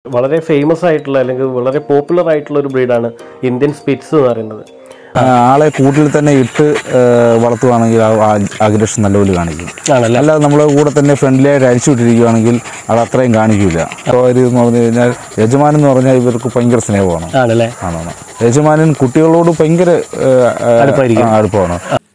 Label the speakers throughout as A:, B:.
A: വളരെ ഫേമസ് ആയിട്ടുള്ള അല്ലെങ്കിൽ വളരെ പോപ്പുലർ ആയിട്ടുള്ള ഒരു ബ്രീഡാണ് ഇന്ത്യൻ സ്പിറ്റ്സ് എന്ന് പറയുന്നത്
B: ആ, ആളെ കൂട്ടിൽ തന്നെ ഇട്ട് ആ, വളർത്തുവാണെങ്കിൽ അഗ്രഷൻ നല്ലപോലെ കാണിക്കും
A: ആണല്ലേ
B: അല്ലാതെ നമ്മളെ കൂടെ തന്നെ ഫ്രണ്ട്ലി ആയിട്ട് അഴിച്ചു വിട്ടിരിക്കുകയാണെങ്കിൽ അത് അത്രയും കാണിക്കില്ല അപ്പോൾ ഒരു എന്ന് പറഞ്ഞു കഴിഞ്ഞാൽ യജമാനൻ എന്ന് പറഞ്ഞാൽ ഇവർക്ക് ഭയങ്കര സ്നേഹമാണ്
A: ആണല്ലേ
B: ആണാണ് യജമാനൻ കുട്ടികളോട് ഭയങ്കര ആ, ആ,
A: അടുപ്പായിരിക്കും.
B: ആ, അടുപ്പമാണ്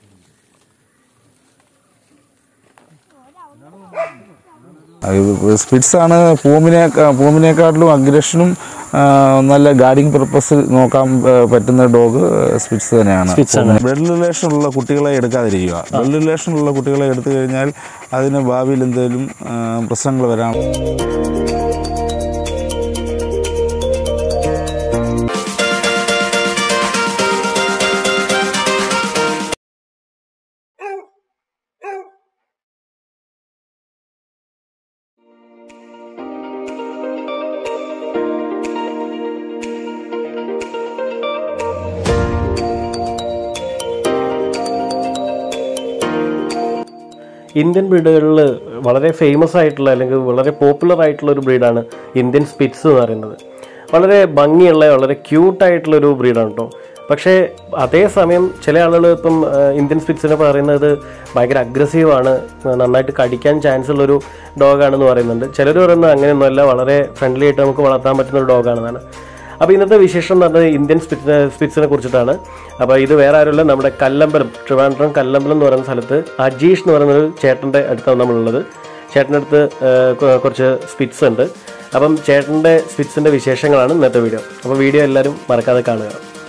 B: സ്പിറ്റ്സ് ആണ് പൂമിനെ പൂമിനെക്കാട്ടിലും അഗ്രഷനും ആ, നല്ല ഗാർഡിങ് പർപ്പസ് നോക്കാൻ ആ, പറ്റുന്ന ഡോഗ് സ്പിറ്റ്സ് തന്നെയാണ് ബ്ലഡ് റിലേഷൻ ഉള്ള കുട്ടികളെ എടുക്കാതിരിക്കുക ബ്ലഡ് റിലേഷൻ ഉള്ള കുട്ടികളെ എടുത്തു കഴിഞ്ഞാൽ അതിന് ഭാവിയിൽ എന്തെങ്കിലും ആ, പ്രശ്നങ്ങൾ വരാൻ
A: ഇന്ത്യൻ ബ്രീഡുകളിൽ വളരെ ഫേമസ് ആയിട്ടുള്ള അല്ലെങ്കിൽ വളരെ പോപ്പുലർ ആയിട്ടുള്ള ഒരു ബ്രീഡാണ് ഇന്ത്യൻ സ്പിറ്റ്സ് എന്ന് പറയുന്നത് വളരെ ഭംഗിയുള്ള വളരെ ക്യൂട്ടായിട്ടുള്ള ഒരു ബ്രീഡാണ് കേട്ടോ പക്ഷേ അതേസമയം ചില ആളുകൾ ഇപ്പം ആ, ഇന്ത്യൻ സ്പിറ്റ്സിനെ പറയുന്നത് ഭയങ്കര അഗ്രസീവാണ് നന്നായിട്ട് കടിക്കാൻ ചാൻസ് ഉള്ളൊരു ഡോഗാണെന്ന് പറയുന്നുണ്ട് ചിലർ പറയുന്നത് അങ്ങനെയൊന്നുമല്ല വളരെ ഫ്രണ്ട്ലി ആയിട്ട് നമുക്ക് വളർത്താൻ പറ്റുന്ന ഒരു ഡോഗാണെന്നാണ് അപ്പോൾ ഇന്നത്തെ വിശേഷം എന്ന് പറഞ്ഞത് ഇന്ത്യൻ സ്പിറ്റ്സിനെ സ്പിറ്റ്സിനെ കുറിച്ചിട്ടാണ് അപ്പോൾ ഇത് വേറെ ആരുമല്ല നമ്മുടെ കല്ലമ്പലം ട്രിവാൻഡ്രം കല്ലമ്പലം എന്ന് പറയുന്ന സ്ഥലത്ത് അജീഷ് എന്ന് പറയുന്ന ഒരു ചേട്ടൻ്റെ അടുത്താണ് നമ്മളുള്ളത് ചേട്ടൻ്റെ അടുത്ത് ആ, കൊ- കുറച്ച് സ്പിറ്റ്സ് ഉണ്ട് അപ്പം ചേട്ടൻ്റെ സ്പിറ്റ്സിൻ്റെ വിശേഷങ്ങളാണ് ഇന്നത്തെ വീഡിയോ അപ്പോൾ വീഡിയോ എല്ലാവരും മറക്കാതെ കാണുക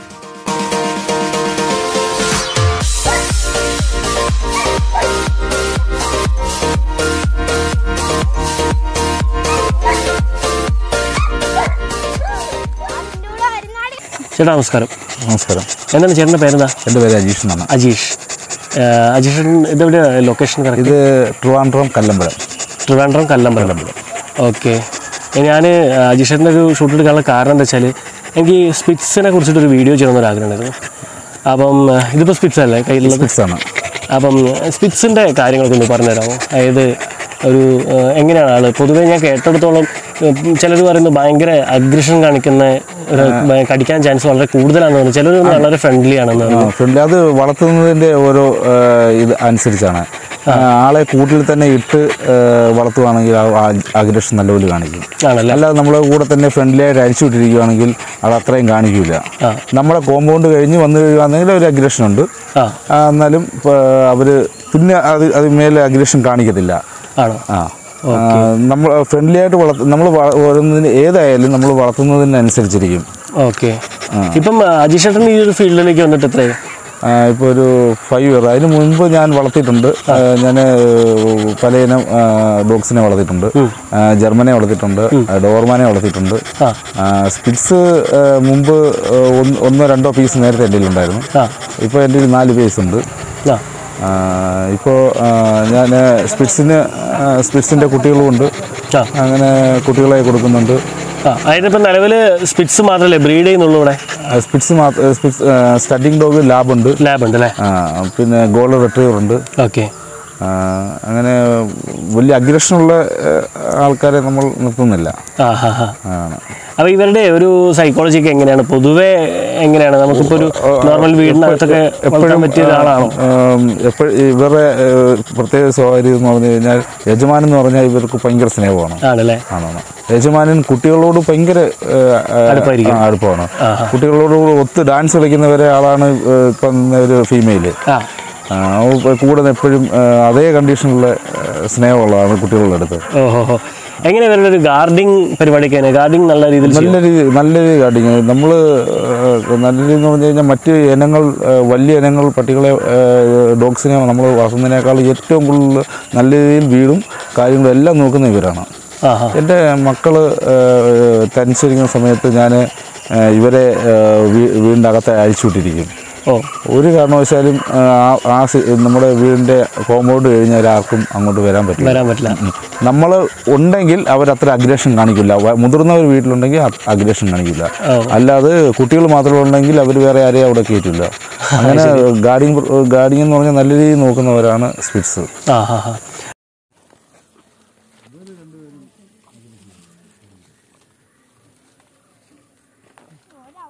A: ചേട്ടാ നമസ്കാരം
B: നമസ്കാരം
A: എന്താണ് ചേട്ടൻ്റെ പേരെന്താ
B: എൻ്റെ പേര് അജീഷ് എന്നാണ്
A: അജീഷ് ആ, അജീഷൻ ഇതെവിടെയാണ് ലൊക്കേഷൻ കറക്റ്റ്
B: ഇത് ട്രിവാൻഡ്രം കല്ലമ്പലം
A: ട്രിവാൻഡ്രം കല്ലമ്പലം ഓക്കെ ഞാൻ അജീഷേട്ടൻ്റെ ഒരു ഷൂട്ട് എടുക്കാനുള്ള കാരണം എന്താ വെച്ചാൽ എനിക്ക് സ്പിറ്റ്സിനെ കുറിച്ചിട്ടൊരു വീഡിയോ ചെയ്യണമെന്നൊരു ആഗ്രഹം ഉണ്ടായിരുന്നു അപ്പം ആ, ഇതിപ്പോൾ സ്പിറ്റ്സ് അല്ലേ കയ്യിലുള്ളത്
B: സ്പിറ്റ്സ് ആണ്
A: അപ്പം സ്പിറ്റ്സിൻ്റെ കാര്യങ്ങളൊക്കെ ഒന്ന് പറഞ്ഞുതരാമോ അതായത് ഒരു ആ, എങ്ങനെയാണ് ആള് പൊതുവേ ഞാൻ കേട്ടിടത്തോളം ചിലർ പറയുന്നത് ഭയങ്കര അഗ്രഷൻ കാണിക്കുന്ന ഒരു ഭയ- കടിക്കാൻ ചാൻസ് വളരെ കൂടുതലാണെന്ന് പറഞ്ഞു ചിലർ വളരെ ഫ്രണ്ട്ലി ആണെന്ന് പറഞ്ഞു
B: ഫ്രണ്ട് അത് വളർത്തുന്നതിൻ്റെ ഓരോ ആ, ഇത് അനുസരിച്ചാണ് ആ, ആളെ കൂട്ടിൽ തന്നെ ഇട്ട് ആ, വളർത്തുവാണെങ്കിൽ അഗ്രഷൻ നല്ലപോലെ കാണിക്കും
A: ആണല്ലേ
B: അല്ലാതെ നമ്മളെ കൂടെ തന്നെ ഫ്രണ്ട്ലി ആയിട്ട് അഴിച്ചു വിട്ടിരിക്കുകയാണെങ്കിൽ അത് അത്രയും കാണിക്കില്ല
A: ആ.
B: നമ്മളെ കോമ്പൗണ്ട് കഴിഞ്ഞ് വന്നു കഴിയുകയാണെങ്കിൽ ഒരു അഗ്രഷൻ ഉണ്ട്
A: ആ
B: ആ, എന്നാലും അവർ പിന്നെ അത് അത് മേലെ അഗ്രഷൻ കാണിക്കത്തില്ല
A: ആണോ
B: ആ നമ്മൾ ഫ്രണ്ട്ലി ആയിട്ട് വളർത്ത നമ്മൾ വളർത്തുന്നതിന് ഏതായാലും നമ്മൾ വളർത്തുന്നതിനനുസരിച്ചിരിക്കും
A: ഓക്കെ ഇപ്പം അജീഷേട്ടൻ ഈ ഒരു ഫീൽഡിലേക്ക് വന്നിട്ട് എത്രയായി
B: ഇപ്പോൾ ഒരു ഫൈവ് ഇയർ അതിന് മുൻപ് ഞാൻ വളർത്തിയിട്ടുണ്ട് ഞാൻ പലയിനം ഡോഗ്സിനെ വളർത്തിയിട്ടുണ്ട് ആ, ജർമ്മനെ വളർത്തിയിട്ടുണ്ട് ഡോർമാനെ വളർത്തിയിട്ടുണ്ട്
A: ആ.
B: സ്പിറ്റ്സ് മുമ്പ് ആ, ഒന്ന്- ഒന്നോ രണ്ടോ പീസ് നേരത്തെ എൻ്റെ ഉണ്ടായിരുന്നു
A: ആ
B: ഇപ്പോൾ എൻ്റെ കയ്യിൽ നാല് പീസ് ഉണ്ട്
A: ആ
B: ഇപ്പോൾ ഞാൻ സ്പിറ്റ്സിന് സ്പിറ്റ്സിൻ്റെ കുട്ടികളുമുണ്ട്
A: ആ
B: അങ്ങനെ കുട്ടികളെ കൊടുക്കുന്നുണ്ട്
A: ആ അതായത് ഇപ്പം നിലവിൽ സ്പിറ്റ്സ് മാത്രമല്ലേ ബ്രീഡ് ചെയ്യുന്നുള്ളൂ ഇവിടെ
B: സ്പിറ്റ്സ് മാത്രം സ്പിറ്റ്സ് സ്റ്റഡിങ് ഡോഗ് ലാബുണ്ട്
A: ലാബ് ഉണ്ട് അല്ലേ
B: ആ, പിന്നെ ഗോൾഡ് റിട്രീവർ ഉണ്ട്
A: ഓക്കെ
B: ആ, അങ്ങനെ വലിയ അഗ്രഷനുള്ള ആൾക്കാരെ നമ്മൾ നിർത്തുന്നില്ല
A: ആ ഹാ ഹാ
B: ആണ്
A: അപ്പോൾ ഇവരുടെ ഒരു സൈക്കോളജി ഒക്കെ എങ്ങനെയാണ് പൊതുവേ എങ്ങനെയാണ് നമുക്കിപ്പോൾ ഒരു നോർമൽ വീടിനകത്തൊക്കെ വളർത്താൻ പറ്റിയ ഒരാളാണോ
B: എപ്പോഴും ഇവരുടെ ഏഹ്, പ്രത്യേക സ്വകാര്യം എന്ന് പറഞ്ഞു കഴിഞ്ഞാൽ യജമാനൻ എന്ന് പറഞ്ഞാൽ ഇവർക്ക് ഭയങ്കര സ്നേഹമാണ്
A: ആണല്ലേ
B: ആണാണ് യജമാനൻ കുട്ടികളോട് ഭയങ്കര ഏഹ്, ഏഹ്,
A: അടുപ്പായിരിക്കും.
B: ആ, അടുപ്പമാണ് കുട്ടികളോട് ഒത്ത് ഡാൻസ് കളിക്കുന്നവരെ ആളാണ് ഏഹ്, ഇപ്പം ഒരു ഫീമെയില്
A: ആ
B: കൂടെ എപ്പോഴും ഏഹ്, അതേ കണ്ടീഷനിലുള്ള ഏഹ്, സ്നേഹമുള്ളതാണ് കുട്ടികളുടെ അടുത്ത്
A: ഓഹോ ഹോ എങ്ങനെ ഇവരുടെ ഒരു ഗാർഡിങ് പരിപാടിയൊക്കെ ഗാർഡിങ് നല്ല രീതിയിൽ ചെയ്യും
B: നല്ല രീതി നല്ല രീതി കാട്ടിങ് നമ്മൾ നല്ല രീതി എന്ന് പറഞ്ഞു കഴിഞ്ഞാൽ മറ്റ് ഇനങ്ങൾ ഏഹ്, വലിയ ഇനങ്ങൾ പട്ടികളെ ഡോഗ്സിനെ നമ്മൾ വളർത്തുന്നതിനേക്കാൾ ഏറ്റവും കൂടുതൽ നല്ല രീതിയിൽ വീടും കാര്യങ്ങളും എല്ലാം നോക്കുന്ന ഇവരാണ്
A: ആ ഹാ
B: എൻ്റെ മക്കൾ തനിച്ചിരിക്കുന്ന സമയത്ത് ഞാൻ ഇവരെ ഏഹ്, വീ- വീടിൻ്റെ അകത്ത് അഴിച്ചുവിട്ടിരിക്കും
A: ഓ
B: ഒരു കാരണവശാലും ആ ആ സി- നമ്മുടെ വീടിൻ്റെ കോമ്പൗണ്ട് കഴിഞ്ഞാൽ ആർക്കും അങ്ങോട്ട് വരാൻ പറ്റില്ല
A: വരാൻ പറ്റില്ല
B: നമ്മൾ ഉണ്ടെങ്കിൽ അവരത്ര അഗ്രഷൻ കാണിക്കില്ല വ- മുതിർന്നവർ വീട്ടിലുണ്ടെങ്കിൽ അഗ്രഷൻ കാണിക്കില്ല
A: ഓ.
B: അല്ലാതെ കുട്ടികൾ മാത്രം ഉണ്ടെങ്കിൽ അവർ വേറെ ആരെയും അവിടെ കയറ്റില്ല അങ്ങനെ ഗാർഡിങ് ഗാർഡിങ് എന്ന് പറഞ്ഞാൽ നല്ല രീതിയിൽ നോക്കുന്നവരാണ് സ്പിറ്റ്സ്
A: ആ ഹാ ഹാ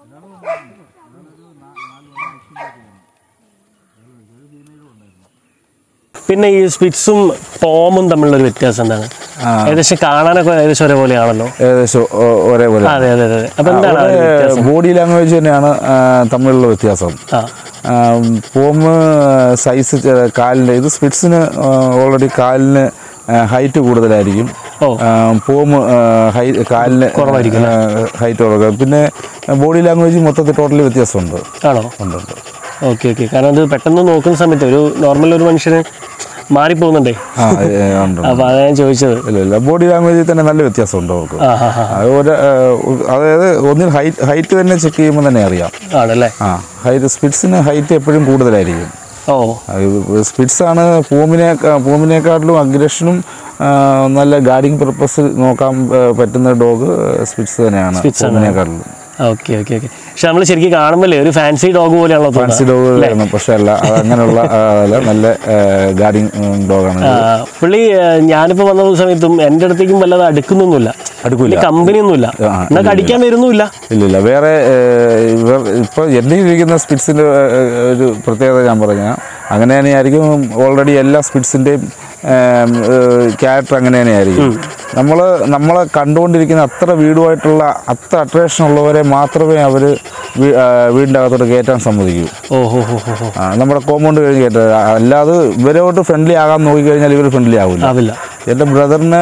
A: പിന്നെ ഈ സ്പിറ്റ്സും പോമും തമ്മിലുള്ള ഒരു വ്യത്യാസം എന്താണ് ഏകദേശം കാണാനൊക്കെ ഏകദേശം ഒരേപോലെയാണല്ലോ
B: ഏകദേശം ഒ- ഒരേപോലെ
A: അതെ അതെ അതെ അപ്പൊ എന്താണ് ആ ഒരു വ്യത്യാസം?
B: ബോഡി ലാംഗ്വേജ് തന്നെയാണ് ആ, തമ്മിലുള്ള വ്യത്യാസം
A: ആ
B: പോമ് സൈസ് കാലിൻ്റെ ഇത് സ്പിറ്റ്സിന് ഓൾറെഡി കാലിന് ഹൈറ്റ് കൂടുതലായിരിക്കും
A: ഓ.
B: പോമ് ഹൈ കാലിന് ഹൈറ്റ് കുറവ് പിന്നെ ബോഡി ലാംഗ്വേജ് മൊത്തത്തിൽ ടോട്ടലി വ്യത്യാസമുണ്ട്
A: ആണോ
B: ഉണ്ട് ഉണ്ട്
A: ഓക്കെ ഓക്കെ കാരണം അത് പെട്ടെന്ന് നോക്കുന്ന സമയത്ത് ഒരു നോർമൽ ഒരു മനുഷ്യന് മാറിപ്പോകുന്നുണ്ടേ
B: ആ ഏ, ഉണ്ട് ഉണ്ട്.
A: അപ്പൊ അതാ ഞാൻ ചോദിച്ചത്
B: ഇല്ല ഇല്ല ബോഡി ലാംഗ്വേജിൽ തന്നെ നല്ല വ്യത്യാസമുണ്ട് അവർക്ക്
A: ആ ഹാ ഹാ
B: അത് ഒരു ആ, അതായത് ഒന്നിൽ ഹൈറ്റ് ഹൈറ്റ് തന്നെ ചെക്ക് ചെയ്യുമ്പോൾ തന്നെ അറിയാം
A: ആണല്ലേ
B: ആ ഹൈറ്റ് സ്പിറ്റ്സിന് ഹൈറ്റ് എപ്പോഴും കൂടുതലായിരിക്കും
A: ഓ
B: സ്പിറ്റ്സ് ആണ് പൂമിനെ പൂമിനെക്കാട്ടിലും അഗ്രഷനും ആ, നല്ല ഗാർഡിങ് പർപ്പസ് നോക്കാൻ ആ, പറ്റുന്ന ഡോഗ് സ്പിറ്റ്സ് തന്നെയാണ് പൂമിനെക്കാട്ടിലും
A: ഓക്കെ ഓക്കെ ഓക്കെ പക്ഷെ നമ്മൾ ശരിക്കും കാണുമ്പോഴേ ഒരു ഫാൻസി ഡോഗ് പോലെയാണല്ലോ
B: ഫാൻസി
A: തോന്നുന്നത്
B: ഡോഗ് പക്ഷെ അല്ല അത് അങ്ങനെയുള്ള ആ, അല്ല നല്ല ഗാർഡിങ് ഡോഗാണ്
A: ആ, പുള്ളി ആ, ഞാനിപ്പോ വന്ന സമയത്തും എൻ്റെ അടുത്തേക്കും വല്ലത് അടുക്കുന്നൊന്നുമില്ല
B: അടുക്കില്ല
A: കമ്പനി ഒന്നുമില്ല
B: ആ,
A: എന്നാ കടിക്കാൻ വരുന്നുമില്ല
B: ഇല്ലില്ല വേറെ ഏഹ്, ഇവർ ഇപ്പോൾ എൻ്റെ ഇരിക്കുന്ന സ്പിറ്റ്സിൻ്റെ ഒരു പ്രത്യേകത ഞാൻ പറഞ്ഞാൽ അങ്ങനെ തന്നെയായിരിക്കും ഓൾറെഡി എല്ലാ സ്പിറ്റ്സിൻ്റെയും ക്യാരക്ടർ അങ്ങനെ തന്നെയായിരിക്കും നമ്മൾ നമ്മളെ കണ്ടുകൊണ്ടിരിക്കുന്ന അത്ര വീടുമായിട്ടുള്ള അത്ര അട്രാക്ഷൻ ഉള്ളവരെ മാത്രമേ അവർ വീടിൻ്റെ അകത്തോട്ട് കയറ്റാൻ സമ്മതിക്കൂ
A: ഓ ഹോ ഹോ ഹോ ഹോ
B: ആ, നമ്മുടെ കോമ്പൗണ്ട് കഴിഞ്ഞ് കയറ്റ അല്ലാതെ ഇവരോട്ട് ഫ്രണ്ട്ലി ആകാൻ നോക്കിക്കഴിഞ്ഞാൽ ഇവർ ഫ്രണ്ട്ലി ആവില്ല
A: ആവില്ല
B: എൻ്റെ ബ്രദറിന്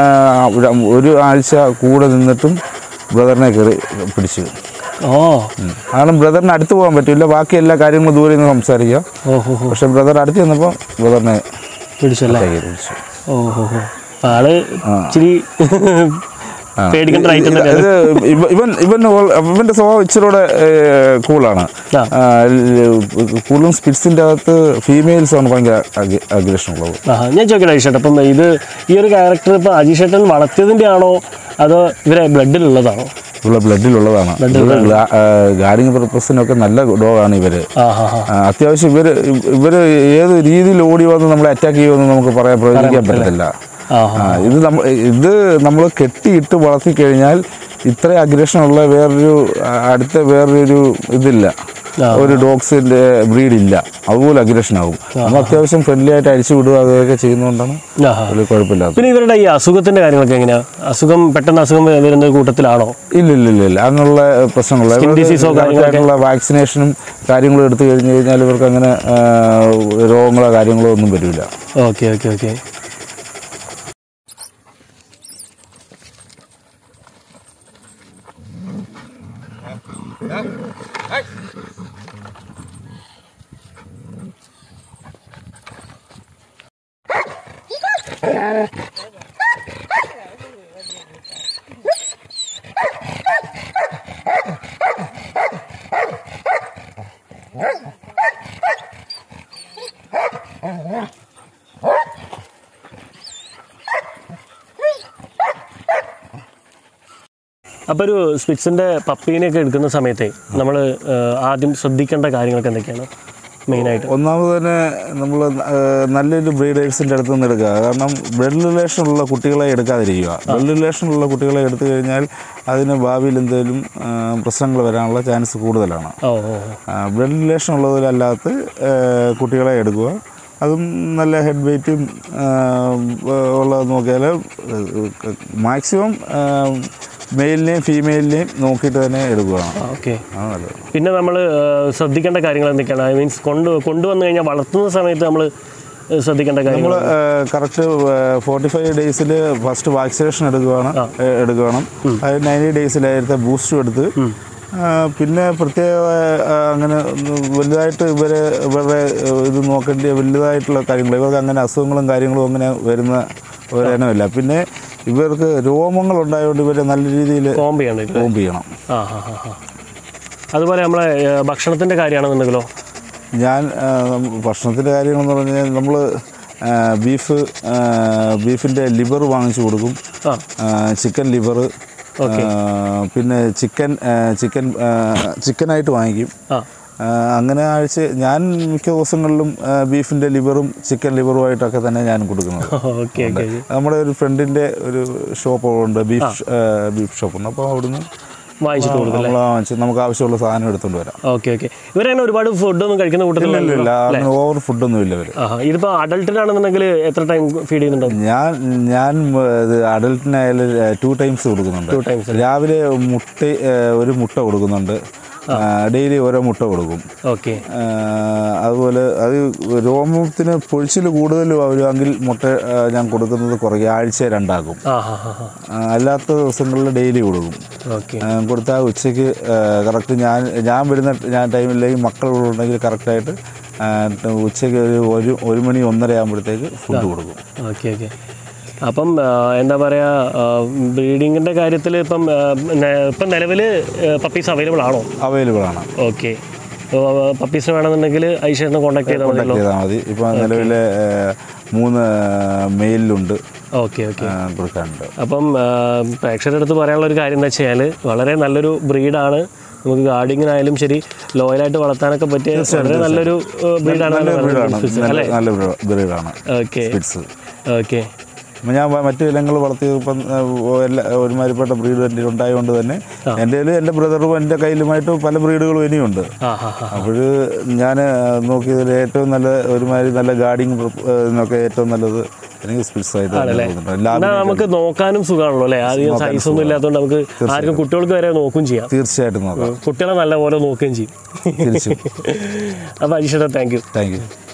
B: ഒരു ആഴ്ച കൂടെ നിന്നിട്ടും ബ്രദറിനെ കയറി പിടിച്ചു
A: ഓ
B: ഉം. കാരണം ബ്രദറിന് അടുത്ത് പോകാൻ പറ്റില്ല ബാക്കി എല്ലാ കാര്യങ്ങളും ദൂരെ നിന്ന് സംസാരിക്കാം
A: ഓ ഹോ ഹോ
B: പക്ഷെ ബ്രദർ അടുത്ത് ചെന്നപ്പോൾ ബ്രദറിനെ
A: പിടിച്ചല്ലേ
B: കയറി പിടിച്ചു
A: ഓ ഹോ ഹോ അപ്പൊ ആള് ഇച്ചിരി പേടിക്കേണ്ട റൈറ്റ്
B: ഇത് ഇത് ഇവ- ഇവൻ ഇവൻ ഓൾ- ഇവന്റെ സ്വഭാവം ഇച്ചിരൂടെ കൂളാണ്
A: ആ.
B: കൂടുതലും സ്പിറ്റ്സിന്റെ അകത്ത് ഫീമെയിൽസ് ആണ് ഭയങ്കര അഗ്രഷൻ ഉള്ളത്
A: ആ ഞാൻ ചോദിക്കട്ടെ അജീഷേട്ടൻ അപ്പം ഇത് ഈ ഒരു ക്യാരക്ടർ ഇപ്പം അജീഷേട്ടൻ വളർത്തിയതിൻ്റെ ആണോ അതോ ഇവരെ ബ്ലഡിലുള്ളതാണോ
B: ഉള്ള ബ്ലഡിലുള്ളതാണ് ഗാർഡിങ് പർപ്പസിനൊക്കെ നല്ല ഡോഗാണ് ഇവര്
A: ആ ഹാ ഹാ
B: ആ, അത്യാവശ്യം ഇവര് ഇവര് ഏത് രീതിയിൽ ഓടി വന്ന് നമ്മളെ അറ്റാക്ക് ചെയ്യുമെന്ന് നമുക്ക് പറയാൻ പ്രവചിക്കാൻ പറ്റത്തില്ല
A: ആ
B: ആ, ഇത് നമ്മ ഇത് നമ്മൾ കെട്ടിയിട്ട് വളർത്തി കഴിഞ്ഞാൽ ഇത്ര അഗ്രഷൻ ഉള്ള വേറൊരു ആ, അടുത്ത വേറൊരു ഇതില്ല ഒരു ഡോഗ്സിന്റെ ബ്രീഡ് ഇല്ല അതുപോലെ അഗ്രഷൻ ആവും നമ്മൾ അത്യാവശ്യം ഫ്രണ്ട്ലി ആയിട്ട് അഴിച്ചു വിടുക അതൊക്കെ ചെയ്യുന്നതുകൊണ്ടാണ്
A: ആ ഹാ
B: വലിയ കുഴപ്പമില്ലാത്ത
A: പിന്നെ ഇവരുടെ ഈ അസുഖത്തിന്റെ കാര്യങ്ങളൊക്കെ എങ്ങനെയാ അസുഖം പെട്ടെന്ന് അസുഖം വരുന്ന കൂട്ടത്തിലാണോ
B: ഇല്ല ഇല്ല ഇല്ല ഇല്ല അങ്ങനെയുള്ള പ്രശ്നങ്ങളില്ല
A: Skin disease ഓ കാര്യങ്ങളൊക്കെ?
B: ആയിട്ടുള്ള വാക്സിനേഷനും കാര്യങ്ങളും എടുത്തു കഴിഞ്ഞ് കഴിഞ്ഞാൽ ഇവർക്ക് അങ്ങനെ ആ, രോഗങ്ങളോ കാര്യങ്ങളോ ഒന്നും വരില്ല
A: ഓക്കെ ഓക്കെ ഓക്കെ അപ്പോൾ ഒരു സ്പിറ്റ്സിന്റെ പപ്പീനെയൊക്കെ എടുക്കുന്ന സമയത്തെ നമ്മൾ ആദ്യം ശ്രദ്ധിക്കേണ്ട കാര്യങ്ങളൊക്കെ എന്തൊക്കെയാണ് മെയിനായിട്ട്
B: ഒന്നാമത് തന്നെ നമ്മൾ നല്ലൊരു ബ്രീഡേഴ്സിൻ്റെ അടുത്ത് നിന്ന് എടുക്കുക കാരണം ബ്ലഡ് റിലേഷൻ ഉള്ള കുട്ടികളെ എടുക്കാതിരിക്കുക ബ്ലഡ് റിലേഷൻ ഉള്ള കുട്ടികളെ എടുത്തു കഴിഞ്ഞാൽ അതിന് ഭാവിയിൽ എന്തെങ്കിലും ആ, പ്രശ്നങ്ങൾ വരാനുള്ള ചാൻസ് കൂടുതലാണ്
A: ഓ ഓ ഓ.
B: ബ്ലഡ് റിലേഷൻ ഉള്ളതിലല്ലാത്ത ആ, കുട്ടികളെ എടുക്കുക അതും നല്ല ഹെഡ് വെയ്റ്റും ഉള്ളത് നോക്കിയാൽ മാക്സിമം മെയിലിനെയും ഫീമെയിലിനെയും നോക്കിയിട്ട് തന്നെ എടുക്കുകയാണ്
A: ഓക്കെ
B: ആണ് നല്ലത്
A: പിന്നെ നമ്മൾ ശ്രദ്ധിക്കേണ്ട കാര്യങ്ങൾ എന്തൊക്കെയാണ് ഐ മീൻസ് കൊണ്ട് കൊണ്ടുവന്നു കഴിഞ്ഞാൽ വളർത്തുന്ന സമയത്ത് നമ്മൾ ശ്രദ്ധിക്കേണ്ട കാര്യങ്ങൾ
B: നമ്മൾ കറക്റ്റ് ഫോർട്ടി ഫൈവ് ഡേയ്സിൽ ഫസ്റ്റ് വാക്സിനേഷൻ എടുക്കുകയാണ് ഏ, എടുക്കണം അത് നയൻറ്റി ഡേയ്സിലായിരുന്ന ബൂസ്റ്റും എടുത്ത് ആ, പിന്നെ പ്രത്യേക ആ, അങ്ങനെ ഒന്നും വലുതായിട്ട് ഇവരെ ഇവരുടെ ഏ, ഇത് നോക്കേണ്ട വലുതായിട്ടുള്ള കാര്യങ്ങൾ ഇവർക്ക് അങ്ങനെ അസുഖങ്ങളും കാര്യങ്ങളും അങ്ങനെ വരുന്ന ഒരു ഇനമില്ല പിന്നെ ഇവർക്ക് രോമങ്ങൾ ഉണ്ടായതുകൊണ്ട് ഇവരെ നല്ല രീതിയിൽ
A: കോമ്പ് ചെയ്യണം ഇത്
B: കോമ്പ് ചെയ്യണം
A: ആ ഹാ ഹാ ഹാ അതുപോലെ നമ്മളെ ഏഹ്, ഭക്ഷണത്തിന്റെ കാര്യമാണെന്നുണ്ടെങ്കിലോ
B: ഞാൻ ആ, നം- ഭക്ഷണത്തിൻ്റെ കാര്യങ്ങളെന്ന് പറഞ്ഞാൽ നമ്മൾ ബീഫ് ബീഫിൻ്റെ ലിവർ വാങ്ങിച്ചു കൊടുക്കും
A: ആ
B: ചിക്കൻ ലിവർ പിന്നെ ചിക്കൻ ചിക്കൻ ചിക്കനായിട്ട് വാങ്ങിക്കും
A: ആ
B: ആ, അങ്ങനെ ആഴ്ച ഞാൻ മിക്ക ദിവസങ്ങളിലും ബീഫിൻ്റെ ലിവറും ചിക്കൻ ലിവറുമായിട്ടൊക്കെ തന്നെ ഞാൻ കൊടുക്കുന്നത്
A: ഓക്കെ ഓക്കെ
B: നമ്മുടെ ഒരു ഫ്രണ്ടിൻ്റെ ഒരു ഷോപ്പ് ഉണ്ട് ബീഫ് ബീഫ് ഷോപ്പുണ്ട് അപ്പോൾ അവിടുന്ന്
A: വാങ്ങിച്ചിട്ട് കൊടുക്കും
B: നമ്മൾ വാങ്ങിച്ച് നമുക്ക് ആവശ്യമുള്ള സാധനം എടുത്തുകൊണ്ട് വരാം
A: ഓക്കെ ഓക്കെ ഇവരങ്ങനെ ഒരുപാട് ഫുഡൊന്നും കഴിക്കുന്ന കൂട്ടത്തിലല്ല
B: ഇല്ല ഇല്ല അങ്ങനെ ഓവർ ഫുഡൊന്നും ഇല്ല ഇവർ
A: ആഹാ ഇതിപ്പോൾ അഡൾട്ടിനാണെന്നുണ്ടെങ്കിൽ എത്ര ടൈം ഫീഡ് ചെയ്യുന്നുണ്ടോ
B: ഞാൻ ഞാൻ ഇത് അഡൽട്ടിനായാലും ടു ടൈംസ് കൊടുക്കുന്നുണ്ട്
A: Two times
B: രാവിലെ മുട്ട ഏഹ്, ഒരു മുട്ട കൊടുക്കുന്നുണ്ട് ഡെയിലി ഓരോ മുട്ട കൊടുക്കും
A: ഓക്കെ
B: ഏഹ്, അതുപോലെ അത് രോമത്തിന് പൊഴിച്ചിൽ കൂടുതലും വരുമെങ്കിൽ മുട്ട ഏഹ്, ഞാൻ കൊടുക്കുന്നത് കുറേ ആഴ്ച രണ്ടാക്കും
A: ആ ഹാ ഹാ ഹാ
B: ആ, അല്ലാത്ത ദിവസങ്ങളിൽ ഡെയിലി കൊടുക്കും
A: ഓക്കെ
B: ഏഹ്, കൊടുത്താൽ ഉച്ചയ്ക്ക് കറക്റ്റ് ഞാൻ ഞാൻ വരുന്ന ഞാൻ ടൈമിലേക്ക് മക്കളുണ്ടെങ്കിൽ കറക്റ്റായിട്ട് ഉച്ചയ്ക്ക് ഒരു ഒരു ഒരു മണി ഒന്നര ആകുമ്പോഴത്തേക്ക് ഫുഡ് കൊടുക്കും
A: ഓക്കെ ഓക്കെ അപ്പം ആ, എന്താ പറയുക ബ്രീഡിങ്ങിൻ്റെ കാര്യത്തിൽ ഇപ്പം ആ, നെ- ഇപ്പം നിലവിൽ പപ്പീസ് അവൈലബിൾ ആണോ
B: അവൈലബിൾ ആണ്
A: ഓക്കെ പപ്പീസിന് വേണമെന്നുണ്ടെങ്കിൽ ഐശ്വര്യനെ കോൺടാക്ട് ചെയ്താൽ മതിയല്ലോ
B: കോൺടാക്ട് ചെയ്താൽ മതി ഇപ്പം നിലവിലെ ഏഹ്, മൂന്ന് മെയിലുണ്ട്
A: ഓക്കെ ഓക്കെ
B: കൊടുക്കാനുണ്ട്
A: അപ്പം ആ, പ്രേക്ഷകരുടെ അടുത്ത് പറയാനുള്ള ഒരു കാര്യം എന്താ വെച്ച് കഴിഞ്ഞാൽ വളരെ നല്ലൊരു ബ്രീഡാണ് നമുക്ക് ഗാർഡിങ്ങിനായാലും ശരി ലോയലായിട്ട് വളർത്താനൊക്കെ പറ്റിയ വളരെ നല്ലൊരു ബ്രീഡാണ്
B: നല്ല ബ്രീഡാണ് നല്ല നല്ല ബ്രീഡാണ്
A: ഓക്കെ
B: സ്പിറ്റ്സ്
A: ഓക്കെ
B: അപ്പം ഞാൻ വ- മറ്റു ഇനങ്ങൾ വളർത്തി ഇപ്പം ഏഹ്, എല്ലാ ഒരുമാതിരിപ്പെട്ട ബ്രീഡ് എൻ്റെ ഉണ്ടായതുകൊണ്ട് തന്നെ എൻ്റെ എൻ്റെ ബ്രദറും എൻ്റെ കയ്യിലുമായിട്ട് പല ബ്രീഡുകളും ഇനിയുണ്ട്
A: ആ ഹാ ഹാ
B: അപ്പോൾ ഞാൻ നോക്കിയതിൽ ഏറ്റവും നല്ല ഒരുമാതിരി നല്ല ഗാർഡിങ് എന്നൊക്കെ ഏറ്റവും നല്ലത് എനിക്ക് സ്പിറ്റ്സ് ആയിട്ട് തോന്നുന്നുണ്ട് എല്ലാ
A: എന്നാ നമുക്ക് നോക്കാനും സുഖമാണല്ലോ അല്ലേ ആദ്യം സൈസ് ഒന്നും ഇല്ലാത്തതുകൊണ്ട് നമുക്ക് ആർക്കും കുട്ടികൾക്ക് വരെ നോക്കും ചെയ്യാം
B: തീർച്ചയായിട്ടും നോക്കാം
A: കുട്ടികളെ നല്ലപോലെ നോക്കുകയും ചെയ്യും
B: തിരിച്ചു
A: അപ്പോൾ അജീഷേട്ടാ താങ്ക് യു
B: താങ്ക് യു